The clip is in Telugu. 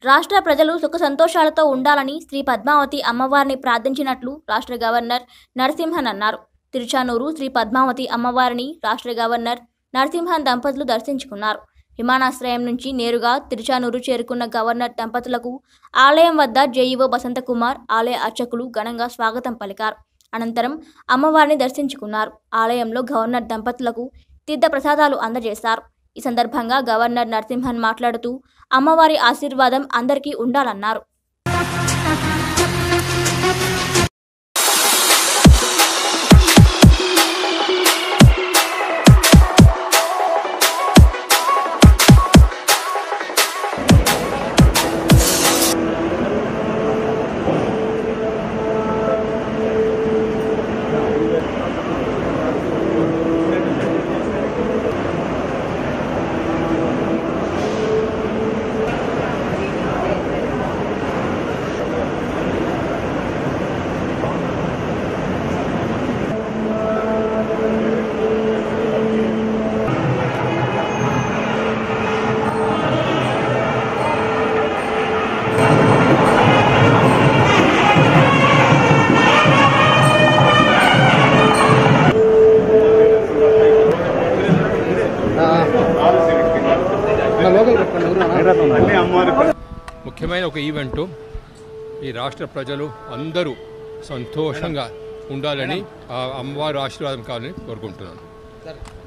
రాష్ట్ర ప్రజలు సుఖ సంతోషాలతో ఉండాలని శ్రీ పద్మావతి అమ్మవారిని ప్రార్థించినట్లు రాష్ట్ర గవర్నర్ నరసింహన్ అన్నారు తిరుచానూరు శ్రీ పద్మావతి అమ్మవారిని రాష్ట్ర గవర్నర్ నరసింహన్ దంపతులు దర్శించుకున్నారు విమానాశ్రయం నుంచి నేరుగా తిరుచానూరు చేరుకున్న గవర్నర్ దంపతులకు ఆలయం వద్ద జేఈఓ బసంతకుమార్ ఆలయ అర్చకులు ఘనంగా స్వాగతం పలికారు అనంతరం అమ్మవారిని దర్శించుకున్నారు ఆలయంలో గవర్నర్ దంపతులకు తీర్థ ప్రసాదాలు అందజేశారు ఈ సందర్భంగా గవర్నర్ నరసింహన్ మాట్లాడుతూ అమ్మవారి ఆశీర్వాదం అందరికీ ఉండాలన్నారు ముఖ్యమైన ఒక ఈవెంట్ ఈ రాష్ట్ర ప్రజలు అందరూ సంతోషంగా ఉండాలని ఆ అమ్మవారి ఆశీర్వాదం కావాలని కోరుకుంటున్నాను